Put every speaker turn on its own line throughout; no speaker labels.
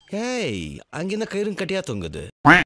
ஏய் அங்கிருந்த கயிறும் கட்டியா தொங்குது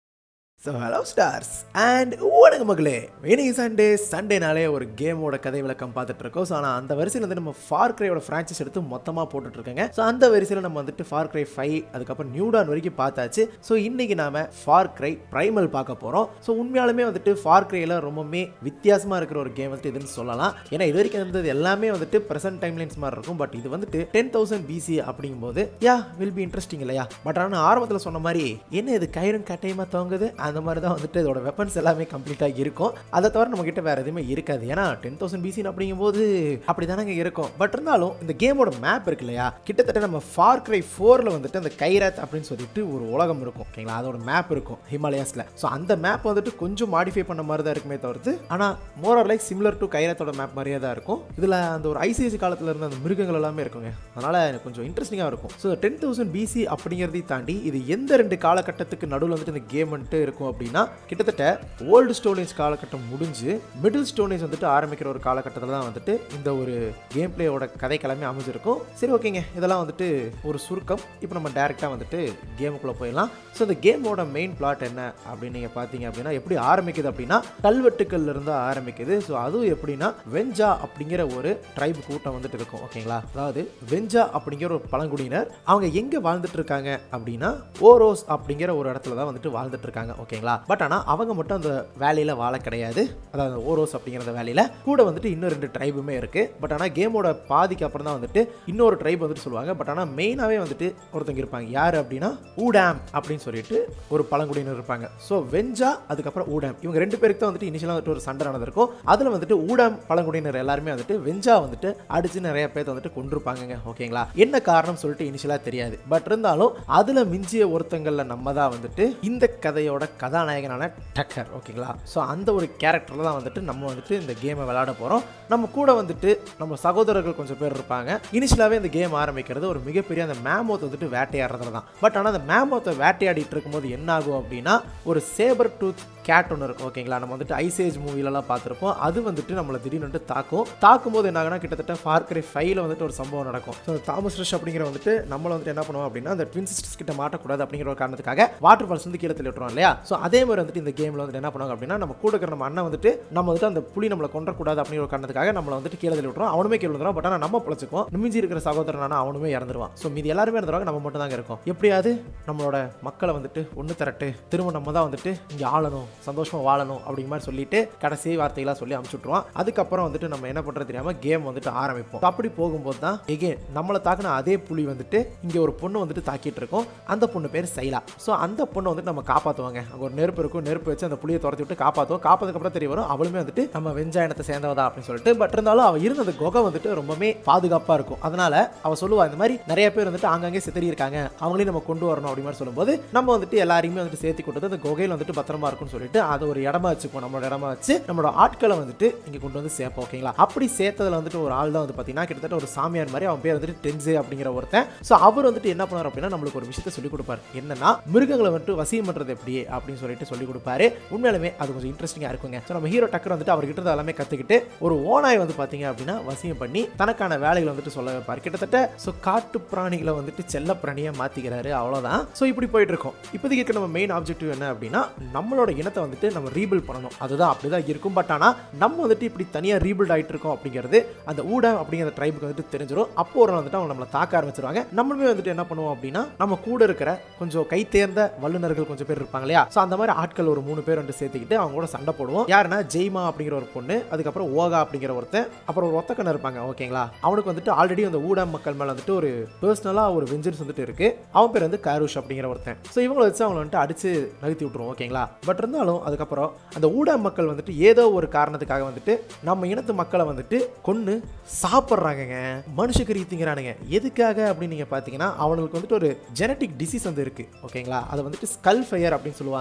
ஸோ ஹலோ ஸ்டார்ஸ் அண்ட் வணக்கம் மகளே இன்னைக்கு சண்டே சண்டேனாலே ஒரு கேமோட கதை விளக்கம் பார்த்துட்டு இருக்கோம் ஸோ ஆனால் அந்த வரிசையில் வந்து நம்ம ஃபார் கிரையோட ஃப்ரான்ச்சைஸ் எடுத்து மொத்தமாக போட்டுட்டு இருக்கோங்க ஸோ அந்த வரிசையில் நம்ம வந்துட்டு ஃபார் கிரை ஃபைவ் அதுக்கப்புறம் நியூடான் வரைக்கும் பார்த்தாச்சு ஸோ இன்னைக்கு நாம ஃபார் கிரை பிரைமல் பார்க்க போகிறோம் ஸோ உண்மையாலுமே வந்துட்டு ஃபார் கிரையில் ரொம்பவுமே வித்தியாசமாக இருக்கிற ஒரு கேம் வந்துட்டு இதுன்னு சொல்லலாம் ஏன்னா இது வரைக்கும் இருந்தது எல்லாமே வந்துட்டு ப்ரெசென்ட் டைம்லைன்ஸ் மாதிரி இருக்கும் பட் இது வந்துட்டு டென் தௌசண்ட் பிசி அப்படிங்கும்போது யா வில் பி இன்ட்ரெஸ்டிங் இல்லையா பட் ஆனால் ஆரம்பத்தில் சொன்ன மாதிரி என்ன இது கயிறும் கட்டையுமா தோங்குது அந்த மாதிரி தான் வந்துட்டு இதோட வெப்பன்ஸ் எல்லாமே கம்ப்ளீட்டாக இருக்கும் அதை தவிர நம்ம கிட்ட வேற எதுவுமே இருக்காது ஏன்னா டென் தௌசண்ட் பிசின் அப்படிங்கும்போது அப்படி தானங்க இருக்கும் பட் இருந்தாலும் இந்த கேமோட மேப் இருக்கு இல்லையா கிட்டத்தட்ட நம்ம ஃபார் கிரை ஃபோரில் வந்துட்டு அந்த கைராத் அப்படின்னு சொல்லிட்டு ஒரு உலகம் இருக்கும் ஓகேங்களா அதோட மேப் இருக்கும் ஹிமாலயாஸில் ஸோ அந்த மேப் வந்துட்டு கொஞ்சம் மாடிஃபை பண்ண மாதிரி தான் இருக்குமே தவிர்த்து ஆனால் more or like similar to கைராத்தோட மேப் மாதிரியே தான் இருக்கும் இதில் அந்த ஒரு ஐசிஐசி காலத்தில் இருந்த அந்த மிருகங்கள் எல்லாமே இருக்குங்க அதனால் எனக்கு கொஞ்சம் இன்ட்ரெஸ்டிங்காக இருக்கும் ஸோ டென் தௌசண்ட் பிசி அப்படிங்கிறதையும் தாண்டி இது எந்த ரெண்டு காலகட்டத்துக்கு நடுவில் வந்துட்டு இந்த கேம் வந்துட்டு இருக்கும் அப்படின்னா கிட்டத்தட்ட ஓல்டு ஸ்டோனேஜ் காலகட்டம் முடிஞ்சு மிடில் ஸ்டோனேஜ் வந்துட்டு ஆரம்பிக்கிற ஒரு காலகட்டத்தில் தான் வந்துட்டு இந்த ஒரு கேம் பிளேயோட கதை கிளம்பி அமைஞ்சிருக்கும் சரி ஓகேங்க இதெல்லாம் வந்துட்டு ஒரு சுருக்கம் இப்போ நம்ம டேரெக்டாக வந்துட்டு கேமுக்குள்ளே போயிடலாம் ஸோ இந்த கேமோட மெயின் பிளாட் என்ன அப்படின்னு நீங்கள் பார்த்தீங்க அப்படின்னா எப்படி ஆரம்பிக்குது அப்படின்னா கல்வெட்டுக்கள்ல இருந்து ஆரம்பிக்குது ஸோ அதுவும் எப்படின்னா வெஞ்சா அப்படிங்கிற ஒரு ட்ரைப் கூட்டம் வந்துட்டு இருக்கும் ஓகேங்களா அதாவது வெஞ்சா அப்படிங்கிற ஒரு பழங்குடியினர் அவங்க எங்கே வாழ்ந்துட்டு இருக்காங்க அப்படின்னா ஓரோஸ் அப்படிங்கிற ஒரு இடத்துல தான் வந்துட்டு வாழ்ந்துட்டு இருக்காங்க ஓகேங்களா பட் ஆனால் அவங்க மட்டும் அந்த வேலையில் வாழ கிடையாது அதாவது ஓரோஸ் அப்படிங்கிற அந்த வேலையில் கூட வந்துட்டு இன்னும் ரெண்டு ட்ரைபுமே இருக்குது பட் ஆனால் கேமோட பாதிக்கு அப்புறம் தான் வந்துட்டு இன்னொரு ட்ரைப் வந்துட்டு சொல்லுவாங்க பட் ஆனால் மெயினாகவே வந்துட்டு ஒருத்தங்க இருப்பாங்க யார் அப்படின்னா ஊடாம் அப்படின்னு சொல்லிட்டு ஒரு பழங்குடியினர் இருப்பாங்க ஸோ வெஞ்சா அதுக்கப்புறம் ஊடாம் இவங்க ரெண்டு பேருக்கு தான் வந்துட்டு இனிஷியலாக வந்துட்டு ஒரு சண்டை நடந்திருக்கும் அதில் வந்துட்டு ஊடாம் பழங்குடியினர் எல்லாருமே வந்துட்டு வெஞ்சா வந்துட்டு அடிச்சு நிறைய பேர் வந்துட்டு கொண்டிருப்பாங்கங்க ஓகேங்களா என்ன காரணம் சொல்லிட்டு இனிஷியலாக தெரியாது பட் இருந்தாலும் அதில் மிஞ்சிய ஒருத்தங்களில் நம்ம தான் வந்துட்டு இந்த கதையோட கதாநாயகனான டக்கர் ஓகேங்களா ஸோ அந்த ஒரு கேரக்டரில் தான் வந்துட்டு நம்ம வந்துட்டு இந்த கேமை விளையாட போகிறோம் நம்ம கூட வந்துட்டு நம்ம சகோதரர்கள் கொஞ்சம் பேர் இருப்பாங்க இனிஷியலாகவே இந்த கேம் ஆரம்பிக்கிறது ஒரு மிகப்பெரிய அந்த மேமோத்தை வந்துட்டு வேட்டையாடுறதுல தான் பட் ஆனால் அந்த மேமோத்தை வேட்டையாடிட்டு இருக்கும்போது என்ன ஆகும் அப்படின்னா ஒரு சேபர் டூத் கேட் ஒன்று இருக்கும் ஓகேங்களா நம்ம வந்துட்டு ஐசேஜ் மூவிலலாம் பார்த்துருப்போம் அது வந்துட்டு நம்மளை திடீர்னு வந்துட்டு தாக்கும் தாக்கும் போது என்ன ஆகுனா கிட்டத்தட்ட ஃபார்க்கரை ஃபைவ்ல வந்துட்டு ஒரு சம்பவம் நடக்கும் ஸோ தாமஸ் ரஷ் அப்படிங்கிற வந்துட்டு நம்மளை வந்துட்டு என்ன பண்ணுவோம் அப்படின்னா அந்த ட்வின் சிஸ்டர்ஸ் கிட்ட மாட்டக்கூடாது அப்படிங்கிற ஒரு காரணத்துக்காக வாட்டர் ஃபால்ஸ் வந்து கீழே தள்ளி விட்டுருவோம் இல்லையா ஸோ அதே மாதிரி வந்துட்டு இந்த கேமில் வந்துட்டு என்ன பண்ணுவாங்க அப்படின்னா நம்ம கூட இருக்கிற நம்ம அண்ணன் வந்துட்டு நம்ம வந்துட்டு அந்த புலி நம்மளை கொண்டக்கூடாது அப்படிங்கிற ஒரு காரணத்துக்காக நம்மளை வந்துட்டு கீழே தள்ளி விட்டுருவோம் அவனுமே கீழே வந்துடும் பட் ஆனால் நம்ம பிழைச்சிக்கும் நிமிஞ்சி இருக்கிற சகோதரனான அவனுமே இறந்துருவான் ஸோ மீதி எல்லாருமே இறந்துருவாங்க நம்ம மட்டும் தாங்க இருக்கும் எப்படியாவது நம்மளோட மக்களை வந்துட்டு ஒன்று திரட்டு திரும்ப நம்ம தான் வந்துட்டு இங்கே ஆளணும் சந்தோஷமாக வாழணும் அப்படிங்கிற மாதிரி சொல்லிட்டு கடைசி வார்த்தைகளாக சொல்லி அமுச்சுட்ருவோம் அதுக்கப்புறம் வந்துட்டு நம்ம என்ன பண்ணுறது தெரியாமல் கேம் வந்துட்டு ஆரம்பிப்போம் So அப்படி போகும்போது தான் எகே நம்மளை தாக்குன அதே புலி வந்துட்டு இங்கே ஒரு பொண்ணு வந்துட்டு தாக்கிட்டு இருக்கோம் அந்த பொண்ணு பேர் சைலா ஸோ அந்த பொண்ணை வந்துட்டு நம்ம காப்பாற்றுவாங்க அங்கே ஒரு நெருப்பு இருக்கும் நெருப்பு வச்சு அந்த புளியை துரத்தி விட்டு காப்பாற்றுவோம் காப்பாதுக்கப்புறம் தெரிய வரும் அவளுமே வந்துட்டு நம்ம வெஞ்சாயனத்தை சேர்ந்தவதா அப்படின்னு சொல்லிட்டு பட் இருந்தாலும் அவள் இருந்த அந்த குகை வந்துட்டு ரொம்பவே பாதுகாப்பாக இருக்கும் அதனால அவள் சொல்லுவா இந்த மாதிரி நிறைய பேர் வந்துட்டு ஆங்காங்கே சிதறி இருக்காங்க அவங்களையும் நம்ம கொண்டு வரணும் அப்படி மாதிரி சொல்லும்போது நம்ம வந்துட்டு எல்லாரையுமே வந்துட்டு சேர்த்து கொண்டு வந்து அந்த குகையில் வந்துட்டு பத்திரமா இருக்கும்னு சொல்லிட்டு அதை ஒரு இடமா வச்சுப்போம் நம்மளோட இடமா வச்சு நம்மளோட ஆட்களை வந்துட்டு இங்கே கொண்டு வந்து சேர்ப்போம் ஓகேங்களா அப்படி சேர்த்ததுல வந்துட்டு ஒரு ஆள் தான் வந்து பார்த்தீங்கன்னா கிட்டத்தட்ட ஒரு சாமியார் மாதிரி அவன் பேர் வந்துட்டு டென்ஸே அப்படிங்கிற ஒருத்தன் ஸோ அவர் வந்துட்டு என்ன பண்ணுவார் அப்படின்னா நம்மளுக்கு ஒரு விஷயத்தை சொல்லிக் கொடுப்பாரு என்னன்னா மிருகங்களை வந்துட்டு வசியம் பண்ணுறது எப்படி அப்படின்னு சொல்லிட்டு சொல்லிக் கொடுப்பாரு உண்மையாலுமே அது கொஞ்சம் இன்ட்ரெஸ்டிங்காக இருக்குங்க ஸோ நம்ம ஹீரோ டக்கர் வந்துட்டு அவர்கிட்ட இருந்து எல்லாமே கற்றுக்கிட்டு ஒரு ஓனாய் வந்து பார்த்தீங்க அப்படின்னா வசியம் பண்ணி தனக்கான வேலைகளை வந்துட்டு சொல்ல வைப்பார் கிட்டத்தட்ட ஸோ காட்டு பிராணிகளை வந்துட்டு செல்ல பிராணியாக மாற்றிக்கிறாரு அவ்வளோதான் ஸோ இப்படி போயிட்டு இருக்கோம் இப்போதைக்கு இருக்க நம்ம மெயின் ஆப்ஜெக்டிவ் என்ன அப்படின்னா நம்மளோட இனத்தை வந்துட்டு நம்ம ரீபில்ட் பண்ணணும் அதுதான் அப்படிதான் இருக்கும் பட் ஆனால் நம்ம வந்துட்டு இப்படி தனியாக ரீபில்ட் ஆகிட்டு இருக்கோம் அப்படிங்கிறது அந்த ஊடம் அப்படிங்கிற ட்ரைபுக்கு வந்துட்டு தெரிஞ்சிடும் அப்போ ஒரு நாள் வந்துட்டு அவங்க நம்மளை தாக்க ஆரம்பிச்சிருவாங்க நம்மளுமே வந்துட்டு என்ன பண்ணுவோம் அப்படின்னா நம்ம கூட இருக்கிற கொஞ்சம் கை தேர்ந்த வல்லுநர்கள் கொஞ்சம் பேர் இருப்பாங்க இல்லையா ஸோ அந்த மாதிரி ஆட்கள் ஒரு மூணு பேர் வந்து சேர்த்துக்கிட்டு அவங்க கூட சண்டை போடுவோம் யாருன்னா ஜெய்மா அப்படிங்கிற ஒரு பொண்ணு அதுக்கப்புறம் ஓகா அப்படிங்கிற ஒருத்தன் அப்புறம் ஒரு ஒத்தக்கண்ண இருப்பாங்க ஓகேங்களா அவனுக்கு வந்துட்டு ஆல்ரெடி அந்த ஊடம் மக்கள் மேலே வந்துட்டு ஒரு பர்சனலாக ஒரு வெஞ்சன்ஸ் வந்துட்டு இருக்கு அவன் பேர் வந்து காரூஷ் அப்படிங்கிற ஒருத்தன் ஸோ இவங்களை வச்சு அவங்களை வந்துட்டு அடிச்சு நகர்த்தி விட்டுருவோம் ஓகேங்களா பட் இருந்தாலும் அதுக்கப்புறம் அந்த ஊடம் மக்கள் வந்துட்டு ஏதோ ஒரு காரணத்துக்காக வந்துட்டு நம்ம இனத்து மக்களை வந்துட்டு கொன்று சாப்பிட்றாங்கங்க மனுஷக்கறி திங்கிறானுங்க எதுக்காக அப்படின்னு நீங்கள் பார்த்தீங்கன்னா அவனுக்கு வந்துட்டு ஒரு ஜெனட்டிக் டிசீஸ் வந்து இருக்குது ஓகேங்களா அதை வந்துட்டு ஸ்கல் ஃபயர் அப்படின்னு சொல்லுவாங்க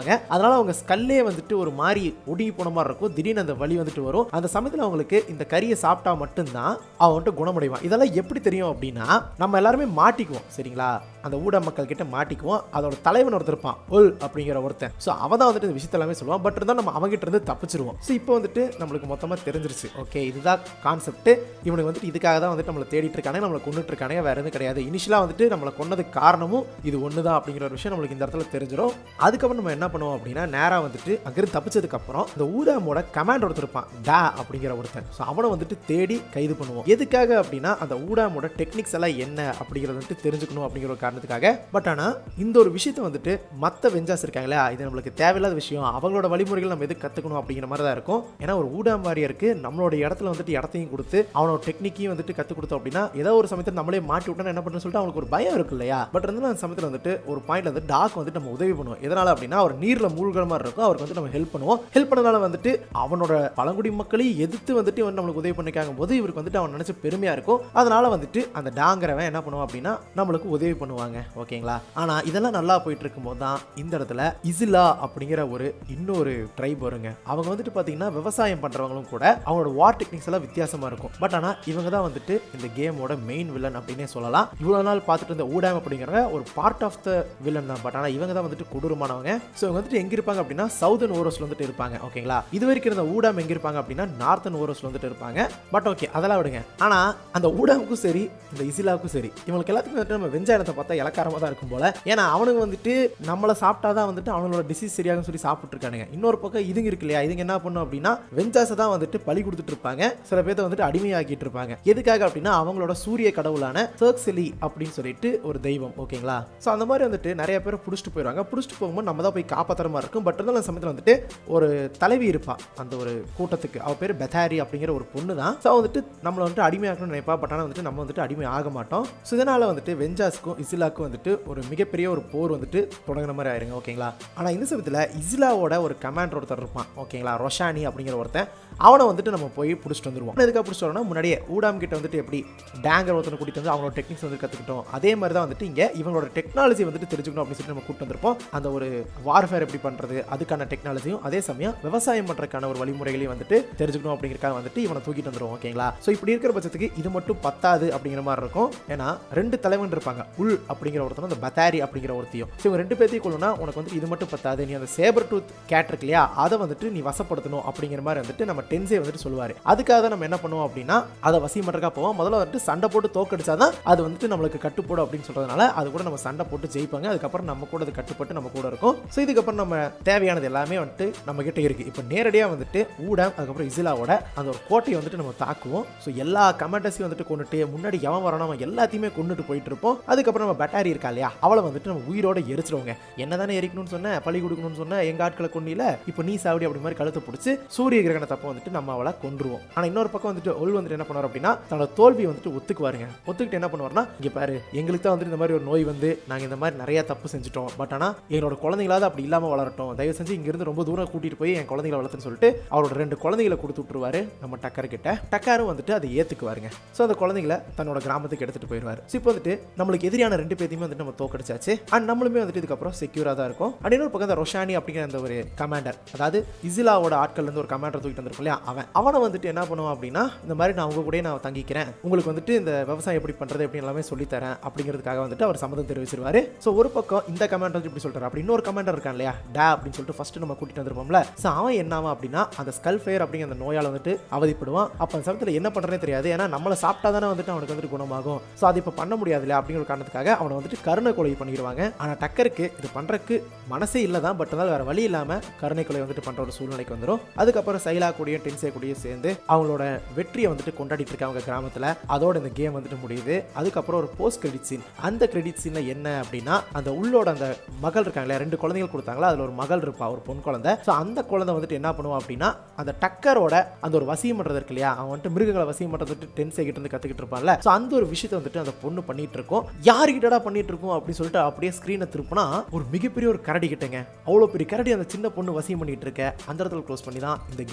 பண்ணுவாங்க அதனால அவங்க ஸ்கல்லே வந்துட்டு ஒரு மாதிரி ஒடுங்கி போன மாதிரி இருக்கும் திடீர்னு அந்த வலி வந்துட்டு வரும் அந்த சமயத்தில் அவங்களுக்கு இந்த கறியை சாப்பிட்டா மட்டும்தான் அவன் வந்துட்டு குணமடைவான் இதெல்லாம் எப்படி தெரியும் அப்படின்னா நம்ம எல்லாருமே மாட்டிக்குவோம் சரிங்களா அந்த ஊட மக்கள் கிட்ட மாட்டிக்குவோம் அதோட தலைவன் ஒருத்தர் இருப்பான் ஒல் அப்படிங்கிற ஒருத்தன் ஸோ அவன் தான் வந்துட்டு இந்த விஷயத்த எல்லாமே சொல்லுவான் பட் இருந்தால் நம்ம அவங்ககிட்ட இருந்து தப்பிச்சிருவோம் ஸோ இப்போ வந்துட்டு நம்மளுக்கு மொத்தமாக தெரிஞ்சிருச்சு ஓகே இதுதான் கான்செப்ட் இவனுக்கு வந்துட்டு இதுக்காக தான் வந்துட்டு நம்மளை தேடிட்டு இருக்காங்க நம்மளை கொண்டுட்டு இருக்காங்க வேற எதுவும் கிடையாது இனிஷியலாக வந்துட்டு நம்மளை கொன்னதுக்கு காரணமும் இது ஒன்று தான் அப்படிங்கிற ஒரு விஷயம் நம்மளுக்கு இந்த இடத்துல தெரிஞ்சிடும் அதுக்கப்புறம் நம்ம என்ன பண்ணுவோம் அப்படின்னா நேராக வந்துட்டு அங்கிருந்து தப்பிச்சதுக்கு அப்புறம் இந்த ஊதாமோட கமாண்ட் ஒருத்தர் இருப்பான் டா அப்படிங்கிற ஒருத்தன் ஸோ அவனை வந்துட்டு தேடி கைது பண்ணுவோம் எதுக்காக அப்படின்னா அந்த ஊடாமோட டெக்னிக்ஸ் எல்லாம் என்ன அப்படிங்கிறத வந்துட்டு தெரிஞ்சுக்கணும் அப்படிங்கிற ஒரு காரணத்துக்காக பட் ஆனால் இந்த ஒரு விஷயத்தை வந்துட்டு மற்ற வெஞ்சாஸ் இருக்காங்களே இது நம்மளுக்கு தேவையில்லாத விஷயம் அவங்களோட வழிமுறைகள் நம்ம எது கற்றுக்கணும் அப்படிங்கிற மாதிரி தான் இருக்கும் ஏன்னா ஒரு ஊடாம் வாரியருக்கு நம்மளோட இடத்துல வந்துட்டு இடத்தையும் கொடுத்து அவனோட டெக்னிக்கையும் வந்துட்டு கற்றுக் கொடுத்தோம் அப்படின்னா ஏதோ ஒரு சமயத்தில் நம்மளே மாட்டி விட்டோம்னா என்ன பண்ணுன்னு சொல்லிட்டு அவனுக்கு ஒரு பயம் இருக்கு இல்லையா பட் இருந்தாலும் அந்த சமயத்தில் வந்துட்டு ஒரு பாயிண்ட்ல வந்து டாக் வந்துட்டு நம்ம உதவி பண்ணுவோம் எதனால அப்படின்னா அவர் நீரில் மூழ்கிற மாதிரி இருக்கும் அவருக்கு வந்து நம்ம ஹெல்ப் பண்ணுவோம் ஹெல்ப் பண்ணதால வந்துட்டு அவனோட பழங்குடி மக்களையும் எதிர்த்து வந்துட்டு இவன் நம்மளுக்கு உதவி பண்ணிக்காங்க போது இவருக்கு வந்துட்டு அவன் நினைச்ச பெருமையா இருக்கும் அதனால வந்துட்டு அந்த டாங்கிறவன் என்ன பண்ணுவான் அப்படின்னா நம்மளுக்கு உதவி பண்ணுவாங்க ஓகேங்களா ஆனா இதெல்லாம் நல்லா போயிட்டு இருக்கும்போது தான் இந்த இடத்துல இசிலா அப்படிங்கிற ஒரு இன்னொரு ட்ரைப் வருங்க அவங்க வந்துட்டு பாத்தீங்கன்னா விவசாயம் பண்றவங்களும் கூட அவங்களோட வார் டெக்னிக்ஸ் எல்லாம் வித்தியாசமா இருக்கும் பட் ஆனா இவங்க தான் வந்துட்டு இந்த கேமோட மெயின் வில்லன் அப்படின்னே சொல்லலாம் இவ்வளவு நாள் பார்த்துட்டு இருந்த ஊடாம் அப்படிங்கிறவங்க ஒரு பார்ட் ஆஃப் த வில்லன் தான் பட் ஆனா இவங்க தான் வந்துட்டு கொடூரமானவங்க ஸோ இவங்க வந்துட்டு எங்க இருப்பாங்க அப்படின்னா சவுதர்ன் ஓரோஸ்ல வந்துட்டு இருப்பாங்க ஓகேங்களா இது வரைக்கும் இருந்த ஊடாம் எங்க இருப்பாங்க அப்படின்னா நார்த்தன் ஓரோஸ்ல வந்துட்டு இருப்பாங்க பட் ஓகே அதெல்லாம் விடுங்க ஆனா அந்த ஊடாமுக்கும் சரி இந்த இசிலாவுக்கும் சரி இவங்களுக்கு எல்லாத்துக்கும் வந்துட்டு நம்ம வெஞ்சாயனத்தை பார்த்தா இலக்காரமா தான் இருக்கும் போல ஏன்னா அவனுங்க வந்துட்டு நம்மளை சாப்பிட்டாதான் வந்துட்டு அவங்களோட டிசீஸ் சரியாகும் சொல்லி சாப்பிட்டு இருக்கானுங்க இன்னொரு பக்கம் இதுங்க இருக்கு இல்லையா இதுங்க என்ன பண்ணும் அப்படின்னா வெஞ்சாஸை தான் வந்துட்டு பலி கொடுத்துட்டு இருப்பாங்க சில பேர்த்த வந்துட்டு அடிமையாக்கிட்டு இருப்பாங்க எதுக்காக அப்படின்னா அவங்களோட சூரிய கடவுளான சர்க்ஸெலி அப்படின்னு சொல்லிட்டு ஒரு தெய்வம் ஓகேங்களா ஸோ அந்த மாதிரி வந்துட்டு நிறைய பேர் பிடிச்சிட்டு போயிடுவாங்க பிடிச்சிட்டு போகும்போது நம்ம தான் போய் காப்பாற்றுற மாதிரி இருக்கும் பட் இருந்தாலும் அந்த சமயத்தில் வந்துட்டு ஒரு தலைவி இருப்பா அந்த ஒரு கூட்டத்துக்கு அவ பேர் பெத்தாரி அப்படிங்கிற ஒரு பொண்ணு தான் ஸோ வந்துட்டு நம்மளை வந்துட்டு அடிமையாக்கணும்னு நினைப்பா பட் ஆனால் வந்துட்டு நம்ம வந்துட்டு அடிமை ஆக மாட்டோம் ஸோ இதனால் வந்துட்டு வெஞ்சாஸ்க்கும் இஸ்லாக்கும் வந்துட்டு ஒரு மிகப்பெரிய ஒரு போர் வந்துட்டு தொடங்குற மாதிரி ஆயிருங்க ஓகேங்களா ஆனால் இந்த சமயத்தில் இஸ்லாவோட ஒரு கமாண்டர் ஒருத்தர் இருப்பான் ஓகேங்களா ரொஷானி அப்படிங்கிற ஒருத்தன் அவனை வந்துட்டு நம்ம போய் பிடிச்சிட்டு வந்துருவோம் எதுக்காக பிடிச்சிட்டு வரோம்னா முன்னாடியே ஊடாம் கிட்ட வந்துட்டு எப்படி டேங்கர் ஒருத்தனை கூட்டிட்டு வந்து அவங்களோட டெக்னிக்ஸ் வந்து கற்றுக்கிட்டோம் அதே மாதிரி தான் வந்துட்டு இங்கே இவங்களோட டெக்னாலஜி வந்துட்டு தெரிஞ்சுக்கணும் அப்படின்னு சொல்லிட்டு நம்ம கூட்டு வந்திருப்போம் அந்த ஒரு வார்ஃபேர் எப்படி பண்ணுறது அதுக்கான டெக்னாலஜியும் அதே சமயம் விவசாயம் பண்ணுறதுக்கான ஒரு வழிமுறைகளையும் வந்துட்டு தெரிஞ்சுக்கணும் அப்படிங்கிறக்காக வந்துட்டு இவனை தூக்கிட்டு வந்துருவோம் ஓகேங்களா ஸோ இப்படி இருக்கிற பட்சத்துக்கு இது மட்டும் பத்தாது அப்படிங்கிற மாதிரி இருக்கும் ஏன்னா ரெண்டு தலைவன் இருப்பாங்க உள் அப்படிங்கிற ஒருத்தனும் அந்த பத்தாரி அப்படிங்கிற ஒருத்தையும் ஸோ இவங்க ரெண்டு பேர்த்தையும் கொள்ளுனா உனக்கு வந்து இது மட்டும் பத்தாது நீ அந்த சேபர் டூத் கேட் இருக்கு இல்லையா அதை வந்துட்டு நீ வசப்படுத்தணும் அப்படிங்கிற மாதிரி வந்துட்டு நம்ம டென்ஸே வந்துட்டு சொல்லுவார் அதுக்காக தான் நம்ம என்ன பண்ணுவோம் அப்படின்னா அதை வசியம் பண்ணுறக்கா போவோம் முதல்ல வந்துட்டு சண்டை போட்டு தோக்கடிச்சாதான் அது வந்துட்டு நம்மளுக்கு கட்டுப்போடும் அப்படின்னு சொல்றதுனால அது கூட நம்ம சண்டை போட்டு ஜெயிப்பாங்க அதுக்கப்புறம் நம்ம கூட அது கட்டுப்பட்டு நம்ம கூட இருக்கும் ஸோ இதுக்கப்புறம் நம்ம தேவையானது எல்லாமே வந்துட்டு நம்ம கிட்ட இருக்கு இப்போ நேரடியாக வந்துட்டு ஊடம் அதுக்கப்புறம் இசிலாவோட அந்த ஒரு கோட்டையை வந்துட்டு நம்ம தாக்குவோம் ஸோ எல்லா கமெண்டஸையும் வந்துட்டு கொண்டுட்டு முன்னாடி எவன் வரானோ அவன் எல்லாத்தையுமே கொண்டுட்டு போயிட்டு இருப்போம் அதுக்கப்புறம் நம்ம பெட்டாரி இருக்கா இல்லையா அவளை வந்துட்டு நம்ம உயிரோட எரிச்சிருவோங்க என்ன தானே எரிக்கணும்னு சொன்னேன் பழி கொடுக்கணும்னு சொன்னேன் எங்க ஆட்களை கொண்டில இப்போ நீ சாவடி அப்படி மாதிரி கழுத்தை பிடிச்சி சூரிய கிரகண தப்ப வந்துட்டு நம்ம அவளை கொன்றுவோம் ஆனால் இன்னொரு பக்கம் வந்துட்டு ஒல் வந்துட்டு என்ன பண்ணுவார் அப்படின்னா தன்னோட தோல்வி வந்துட்டு ஒத்துக்குவாருங்க ஒத்துக்கிட்டு என்ன பண்ணுவார்னா இங்கே பாரு எங்களுக்கு தான் வந்துட்டு இந்த மாதிரி ஒரு நோய் வந்து நாங்கள் இந்த மாதிரி நிறைய தப்பு செஞ்சுட்டோம் பட் ஆனால் எங்களோட குழந்தைங்களாவது அப்படி இல்லாமல் வளரட்டும் தயவு செஞ்சு இங்கிருந்து ரொம்ப தூரம் கூட்டிட்டு போய் என் குழந்தைகளை வளர்த்துன்னு சொல்லிட்டு அவரோட ரெண்டு குழந்தைகளை கொடுத்து விட்டுருவாரு நம்ம டக்கர் கிட்ட டக்காரும் வந்துட்டு அதை ஏத்துக்குவாருங்க ஸோ அந்த குழந்தைங்களை தன்னோட கிராமத்துக்கு எடுத்துட்டு போயிடுவாரு ஸோ இப்போ வந்துட்டு நம்மளுக்கு எதிரியான ரெண்டு பேத்தையுமே வந்துட்டு நம்ம தோக்கடிச்சாச்சு அண்ட் நம்மளுமே வந்துட்டு இதுக்கப்புறம் செக்யூரா தான் இருக்கும் அண்ட் இன்னொரு பக்கம் இந்த ரொஷானி அப்படிங்கிற அந்த ஒரு கமாண்டர் அதாவது இசிலாவோட ஆட்கள் இருந்து ஒரு கமாண்டர் தூக்கிட்டு வந்திருக்கும் இல்லையா அவன் அவனை வந்துட்டு என்ன பண்ணுவான் அப்படின்னா இந்த மாதிரி நான் உங்க கூடயே நான் தங்கிக்கிறேன் உங்களுக்கு வந்துட்டு இந்த விவசாயம் எப்படி பண்றது எப்படி எல்லாமே சொல்லித்தரேன் அப்படிங்கிறதுக்காக வந்துட்டு அவர் சம்மதம் தெரிவிச்சிருவாரு ஸோ ஒரு பக்கம் இந்த கமாண்டர் வந்து இப்படி சொல்றாரு அப்படி இன்னொரு கமாண்டர் இருக்கான் இல்லையா டா அப்படின்னு சொல்லிட்டு ஃபர்ஸ்ட் நம்ம கூட்டிட்டு வந்திருப்போம்ல ஸோ அவன் என்ன ஆவான் அப்படின்னா அந்த ஸ்கல் ஃபயர் அப்படிங்கிற அந்த நோயால் வந்துட்டு அவதிப்படுவான் அப்போ அந்த சமயத்தில் என்ன பண்ணுறதே தெரியாது ஏன்னா நம்மளை சாப்பிட்டா தானே வந்துட்டு அவனுக்கு வந்துட்டு குணமாகும் ஸோ அது இப்போ பண்ண முடியாது இல்லையா அப்படிங்கிற ஒரு காரணத்துக்காக அவனை வந்துட்டு கருணை கொலை பண்ணிடுவாங்க ஆனால் டக்கருக்கு இது பண்ணுறதுக்கு மனசே இல்லை தான் பட் இருந்தாலும் வேற வழி இல்லாமல் கருணை கொலை வந்துட்டு பண்ணுற ஒரு சூழ்நிலைக்கு வந்துடும் அதுக்கப்புறம் சைலா கூடயும் டென்சே கூடயும் சேர்ந்து அவங்களோட வெற்றியை வந்துட்டு கொண்டாடிட்டு இருக்காங்க கிராமத்தில் அதோட இந்த கேம் வந்துட்டு முடியுது அதுக்கப்புறம் ஒரு போஸ்ட் கிரெடிட் சீன் அந்த கிரெடிட் சீனில் என்ன அப்படின்னா அந்த உள்ளோட அந்த மகள் இருக்காங்களே ரெண்டு குழந்தைகள் கொடுத்தாங்களா அதில் ஒரு மகள் இருப்பா ஒரு பொன் குழந்தை ஸோ அந்த குழந்தை வந்துட்டு என்ன பண்ணுவோம் அப்படின்னா அந்த டக்கரோட அந்த ஒரு வசியம் பண்ணுறது இருக்கு இல்லையா அவன் வந்துட்டு மிருகங்களை வசியம் பண்ணுறது வந்துட்டு டென்சே கிட்ட இருந்து கற்றுக்கிட்டு இருப்பான்ல ஸோ அந்த ஒரு விஷயத்தை வந்துட்டு அந்த பொண்ணு பண்ணிட்டு இருக்கோம் யாருக்கிட்டடா பண்ணிட்டு இருக்கோம் அப்படின்னு சொல்லிட்டு அப்படியே ஸ்க்ரீனை திருப்பினா ஒரு மிகப்பெரிய ஒரு கரடி கிட்டங்க அவ்வளோ பெரிய கரடி அந்த சின்ன பொண்ணு வசியம் பண்ணிட்டு இருக்க அந்த இடத்துல க்ளோஸ் பண்ணி தான் இந்த கேம் வந்துட்டு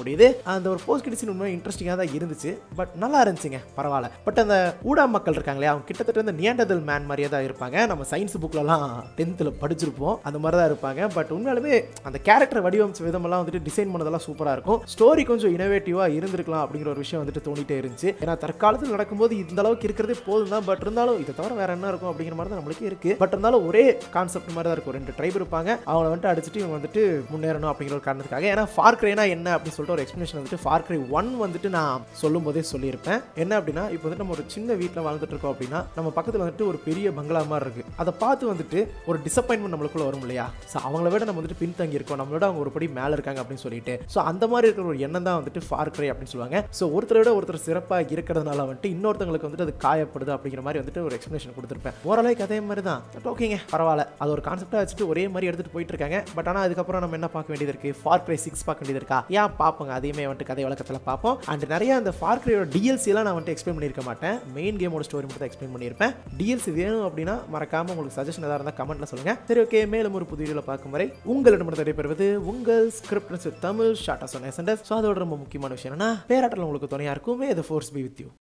முடியுது அந்த ஒரு போஸ்ட் கிரெடிட் சீன் உண்மை இன்ட்ரெஸ்டிங்காக தான் இருந்துச்சு பட் நல்லா இருந்துச்சுங்க பரவாயில்ல பட் அந்த ஊடா மக்கள் இருக்காங்களே அவங்க கிட்டத்தட்ட இந்த நியாண்டதல் மேன் மாதிரியே தான் இருப்பாங்க நம்ம சயின்ஸ் புக்லலாம் டென்த்தில் படிச்சிருப்போம் அந்த மாதிரி தான் இருப்பாங்க பட் உண்மையாலுமே அந்த கேரக்டர் வடிவமைச்ச விதமெல்லாம் வந்துட்டு டிசைன் பண்ணதெல்லாம் சூப்பராக இருக்கும் ஸ்டோரி கொஞ்சம் இனோவேட்டிவாக இருந்திருக்கலாம் அப்படிங்கிற ஒரு விஷயம் வந்துட்டு தோணிட்டே இருந்துச்சு ஏன்னா தற்காலத்தில் நடக்கும்போது இந்த அளவுக்கு இருக்கிறதே போதும் தான் பட் இருந்தாலும் இதை தவிர வேற என்ன இருக்கும் அப்படிங்கிற மாதிரி தான் நம்மளுக்கு இருக்கு பட் இருந்தாலும் ஒரே கான்செப்ட் மாதிரி தான் இருக்கும் ரெண்டு ட்ரைப் இருப்பாங்க அவங்கள வந்துட்டு அடிச்சுட்டு இவங்க வந்துட்டு முன்னேறணும் அப்படிங்கிற ஒரு காரணத்துக்காக ஏன்னா ஃபார் கிரைனா என்ன அப்படின்னு சொல்லிட்டு ஒரு எக்ஸ்பிளேஷன் வந்துட்டு ஃபார் கிரை ஒன் வந்துட்டு நான் சொல்லும் போதே சொல்லியிருப்பேன் என்ன அப்படின்னா இப்போ வந்துட்டு நம்ம ஒரு சின்ன வீட்டில் வாழ்ந்துட்டு இருக்கோம் அப்படின்னா நம்ம பக்கத்தில் வந்துட்டு ஒரு பெரிய பங்களா மாதிரி இருக்கு அதை பார்த்து வந்துட்டு ஒரு டிசப்பாயின்மெண்ட் நம்மளுக்குள்ள வரும் இல்லையா ஸோ அவங்கள விட நம்ம வந்துட்டு பின்தங்கி இருக்கோம் நம்மளோட அவங்க ஒரு படி மேலே இருக்காங்க அப்படின்னு சொல்லிட்டு ஸோ அந்த மாதிரி இருக்கிற ஒரு எண்ணம் தான் வந்துட்டு ஃபார் கிரை அப்படின்னு சொல்லுவாங்க ஸோ ஒருத்தரை விட ஒருத்தர் சிறப்பாக இருக்கிறதுனால வந்துட்டு இன்னொருத்தங்களுக்கு வந்துட்டு அது காயப்படுது அப்படிங்கிற மாதிரி வந்துட்டு ஒரு எக்ஸ்பிளேஷன் கொடுத்துருப்பேன் ஓரளவுக்கு அதே மாதிரி தான் பட் ஓகேங்க பரவாயில்ல அது ஒரு கான்செப்டாக வச்சுட்டு ஒரே மாதிரி எடுத்துட்டு போயிட்டு இருக்காங்க பட் ஆனால் அதுக்கப்புறம் நம்ம என்ன பார்க்க வேண்டியது இருக்கு ஃபார் கிரை சிக்ஸ் பார்க்க வேண்டியது இருக்கா ஏன் பார்ப்போங்க அதையுமே வந்துட்டு கதை வழக்கத்தில் பார்ப்போம் அண்ட் நிறைய அந்த ஃபார் கிரையோட டிஎல்சி எல்லாம் நான் வந்துட்டு எக்ஸ்பிளைன் பண்ணியிருக்க மாட்டேன் மெயின் கேமோட ஸ்டோரி மட்டும் தான் எக்ஸ்பிளைன் பண்ணியிருப்பேன் டிஎல்சி வேணும் அப்படின்னா மறக்காம உங்களுக்கு சஜஷன் ஏதாவது இருந்தால் கமெண்ட்ல சொல்லுங்க சரி ஓகே மேலும் ஒரு புது வீடியோவில் பார்க்கும் வரை உங்களிடம் தடைபெறுவது உங்கள் script Tamil short as so அதோட ரொம்ப முக்கியமான விஷயம் என்னன்னா பேராட்டல் உங்களுக்கு துணையா இருக்குமே இது ஃபோர்ஸ் பி வித் யூ